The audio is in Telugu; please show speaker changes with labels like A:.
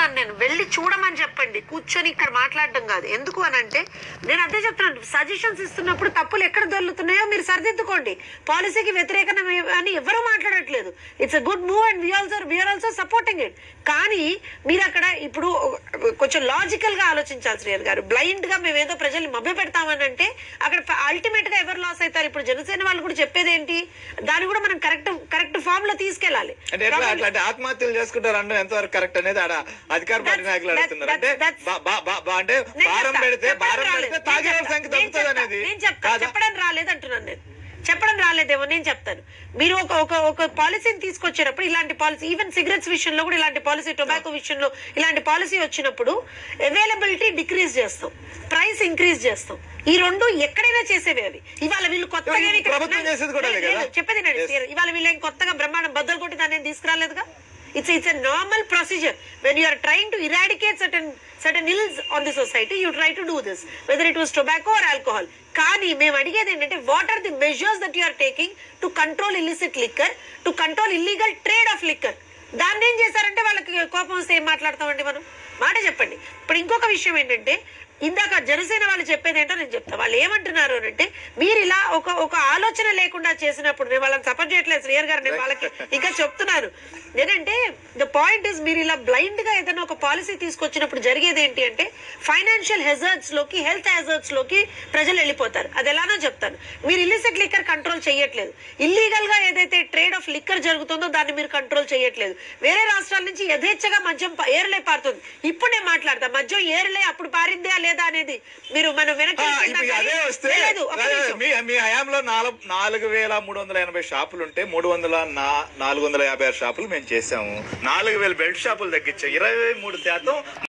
A: చెప్తున్నాను నేను వెళ్ళి చూడమని చెప్పండి కూర్చొని ఇక్కడ మాట్లాడడం కాదు ఎందుకు అని అంటే నేను అదే చెప్తున్నాను సజెషన్స్ ఇస్తున్నప్పుడు తప్పులు ఎక్కడ దొరుకుతున్నాయో మీరు సరిదిద్దుకోండి పాలసీకి వ్యతిరేకంగా అని ఎవరు మాట్లాడట్లేదు it's a good move and we also we are also supporting it కానీ మీరు అక్కడ ఇప్పుడు కొంచెం లాజికల్ గా ఆలోచించాలి శ్రీయర్ గారు బ్లైండ్ గా మేము ఏదో ప్రజల్ని మభ్య పెడతామని అంటే అక్కడ అల్టిమేట్ గా ఎవరు లాస్ అవుతారు ఇప్పుడు జనసేన వాళ్ళు కూడా చెప్పేది ఏంటి దాన్ని కూడా మనం కరెక్ట్ కరెక్ట్ ఫామ్ లో తీసుకెళ్ళాలి
B: అంటే ఎట్లా అట్లా అంటే ఆత్మహత్యలు చేసుకుంటారు అంటే ఎంతవరకు కరెక్ట్ అనేది ఆడ అధికార పార్టీ
A: That's-
B: నాయకులు
A: that-
B: అడుగుతున్నారు
A: that-
B: అంటే
A: that's-
B: బా- బా- బా- బా- అంటే
A: నేను
B: భారం
A: చెప్తా.
B: పెడితే
A: చెప్పడం
B: భారం
A: రాలేదు.
B: పెడితే
A: నేను
B: తాగే
A: చెప్తా.
B: సంఖ్య
A: నేను
B: తగ్గుతుంది
A: చెప్తా.
B: అనేది
A: నేను చెప్తా
B: కాదా?
A: చెప్పడం రాలేదు అంటున్నాను నేను చెప్పడం రాలేదేమో నేను చెప్తాను మీరు ఒక ఒక ఒక పాలసీని తీసుకొచ్చేటప్పుడు ఇలాంటి పాలసీ ఈవెన్ సిగరెట్స్ విషయంలో కూడా ఇలాంటి పాలసీ టొబాకో విషయంలో ఇలాంటి పాలసీ వచ్చినప్పుడు అవైలబిలిటీ డిక్రీజ్ చేస్తాం ప్రైస్ ఇంక్రీజ్ చేస్తాం ఈ రెండు ఎక్కడైనా చేసేవి అవి ఇవాళ వీళ్ళు కొత్తగా
B: ఇది
A: ఏమి-
B: ప్రభుత్వం చేసేది కూడా అదే
A: లేదు,
B: కదా?
A: చెప్పేది నేను
B: Yes.
A: ఇవాళ వీళ్ళు ఏం కొత్తగా బ్రహ్మాండం బద్దలు కొట్టి దాన్ని ఏం తీసుకురాలేదుగా it's it's a normal procedure when you are trying to eradicate certain certain ills on the society you try to do this whether it was tobacco or alcohol కానీ మేము అడిగేది ఏంటంటే what are the measures that you are taking to control illicit liquor to control illegal trade of liquor దాన్ని ఏం చేశారంటే వాళ్ళకి కోపం వస్తే ఏం మాట్లాడతామండి మనం మాట చెప్పండి ఇప్పుడు ఇంకొక విషయం ఏంటంటే ఇందాక జనసేన వాళ్ళు చెప్పేది ఏంటో నేను చెప్తా వాళ్ళు ఏమంటున్నారు అని అంటే మీరు ఇలా ఒక ఒక ఆలోచన లేకుండా చేసినప్పుడు నేను వాళ్ళని సపోర్ట్ చేయట్లేదు శ్రీయర్ గారు నేను వాళ్ళకి ఇంకా చెప్తున్నాను ఏంటంటే ద పాయింట్ ఇస్ మీరు ఇలా బ్లైండ్ గా ఏదైనా ఒక పాలసీ తీసుకొచ్చినప్పుడు జరిగేది ఏంటి అంటే ఫైనాన్షియల్ హెజర్డ్స్ లోకి హెల్త్ హెజర్డ్స్ లోకి ప్రజలు వెళ్ళిపోతారు అది ఎలానో చెప్తాను మీరు ఇల్లిసిట్ లిక్కర్ కంట్రోల్ చేయట్లేదు ఇల్లీగల్ గా ఏదైతే ట్రేడ్ ఆఫ్ లిక్కర్ జరుగుతుందో దాన్ని మీరు కంట్రోల్ చేయట్లేదు వేరే రాష్ట్రాల నుంచి యథేచ్ఛగా మద్యం ప- ఏరులే పారుతుంది ఇప్పుడు నేను మాట్లాడతా మద్యం ఏరులే అప్పుడు పారిందా లేదా అనేది మీరు మనం వెనక్కి
B: ఆ,
A: వెళ్తున్నాం
B: ఇప్పుడు అదే
A: కానీ-
B: వస్తే
A: లేదు, ఒక్క
B: అదే,
A: నిమిషం.
B: మీ మీ హయాంలో నాలుగు నాలుగు వేల మూడు వందల ఎనభై షాపులు ఉంటే మూడు వందల నా- నాలుగు వందల యాభై ఆరు షాపులు మేము చేసాము నాలుగు వేల బెల్ట్ షాపులు తగ్గించాం ఇరవై మూడు శాతం